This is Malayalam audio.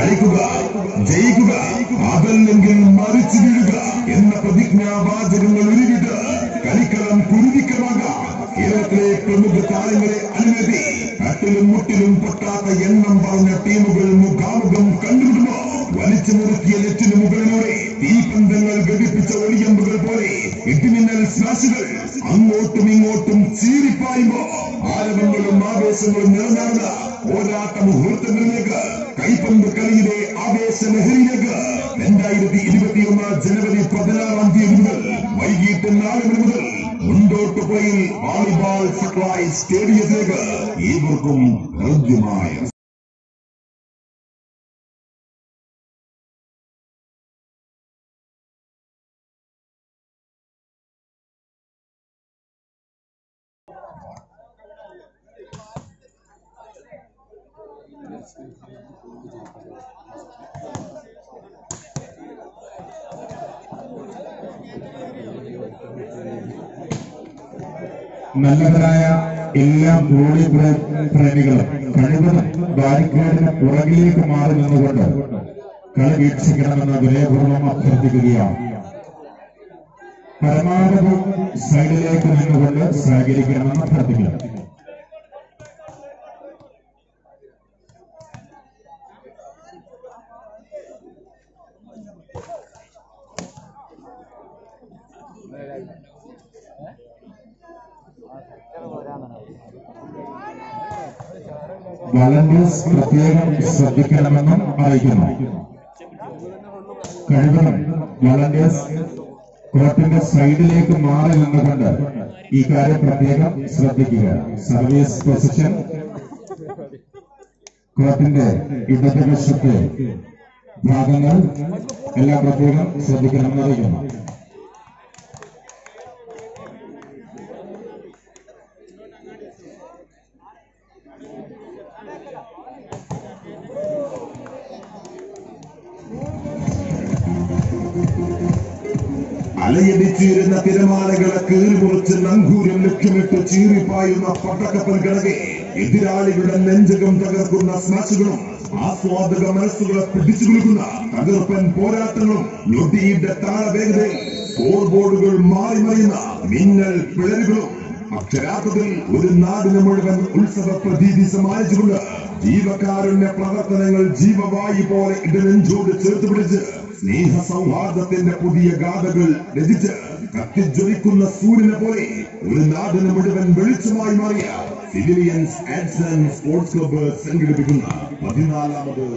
കളിക്കുക ജയിക്കുക അതല്ലെങ്കിൽ മരിച്ചു വീഴുക എന്ന പ്രതിജ്ഞാവാചകങ്ങൾ ഉരുവിട്ട് കളിക്കളം കുരുതിക്കമാകാം കേരളത്തിലെ പ്രമുഖ താരങ്ങളെ അനുമതി കട്ടിലും മുട്ടിലും പൊട്ടാത്ത എണ്ണം പറഞ്ഞ ടീമുകൾ മുഖാമുഖം കണ്ടുവിടുമോ വലിച്ചു മുറുക്കിയ നെറ്റിന് മുകളിലൂടെ തീപന്തങ്ങൾ ഘടിപ്പിച്ച ഒളിയമ്പുകൾ പോലെ ഇടിമിന്നൽ സ്മാഷുകൾ അങ്ങോട്ടും ഇങ്ങോട്ടും ചീറിപ്പായുമ്പോ ആരവങ്ങളും ആവേശങ്ങളും നിറഞ്ഞാടുന്ന പോരാട്ട മുഹൂർത്തങ്ങളിലേക്ക് കൈപ്പന്ത് കളിയിലെ ആവേശ ലഹരിയിലേക്ക് രണ്ടായിരത്തി ഇരുപത്തിയൊന്ന് ജനുവരി പതിനാറാം തീയതി മുതൽ വൈകിട്ട് നാല് മണി മുതൽ മുണ്ടോട്ടുപുഴയിൽ വോളിബോൾ സപ്ലൈ സ്റ്റേഡിയത്തിലേക്ക് ഏവർക്കും ഹൃദ്യമായ നല്ലവരായ എല്ലാ വോളി പ്രേമികളും കഴിവതും ബാരിക്കേഡിന് പുറകിലേക്ക് മാറി നിന്നുകൊണ്ട് കളി വീക്ഷിക്കണമെന്ന് വിനയപൂർവ്വം അഭ്യർത്ഥിക്കുകയാണ് പരമാവധി സൈഡിലേക്ക് നിന്നുകൊണ്ട് സഹകരിക്കണമെന്ന് അഭ്യർത്ഥിക്കുന്നു വളണ്ടിയേഴ്സ് പ്രത്യേകം ശ്രദ്ധിക്കണമെന്നും അറിയിക്കുന്നു കഴിവതും വളണ്ടിയേഴ്സ് കോർട്ടിന്റെ സൈഡിലേക്ക് മാറി നിന്നുകൊണ്ട് ഈ കാര്യം പ്രത്യേകം ശ്രദ്ധിക്കുക സർവീസ് പൊസിഷൻ കോർട്ടിന്റെ ഇടതുവശത്തെ ഭാഗങ്ങൾ എല്ലാം പ്രത്യേകം ശ്രദ്ധിക്കണമെന്ന് അറിയിക്കുന്നു അലയടിച്ചിരുന്ന തിരമാലകളെ കീറിമുറിച്ച് നങ്കൂരം ലക്ഷ്യമിട്ട് ചീറിപ്പായുന്ന പട്ടക്കപ്പൽ കിടകെ എതിരാളികളുടെ നെഞ്ചകം തകർക്കുന്ന സ്മാഷുകളും ആസ്വാദക മനസ്സുകളെ പിടിച്ചു കുലുക്കുന്ന തകർപ്പൻ പോരാട്ടങ്ങളും ഞൊടിയുടെ താളവേഗതയിൽ സ്കോർ ബോർഡുകൾ മാറി മറിയുന്ന മിന്നൽ പിളരുകളും അക്ഷരാർത്ഥത്തിൽ ഒരു നാടിന് മുഴുവൻ ഉത്സവ പ്രതീതി സമ്മാനിച്ചുകൊണ്ട് ജീവകാരുണ്യ പ്രവർത്തനങ്ങൾ ജീവവായു പോലെ ഇടനെഞ്ചോട് ചേർത്ത് പിടിച്ച് സ്നേഹ സൗഹാർദ്ദത്തിന്റെ പുതിയ ഗാഥകൾ രചിച്ച് കത്തിജ്വലിക്കുന്ന സൂര്യനെ പോലെ ഒരു നാടിന് മുഴുവൻ വെളിച്ചമായി മാറിയ civilians arts and sports club സംഘടിപ്പിക്കുന്ന പതിനാലാമത്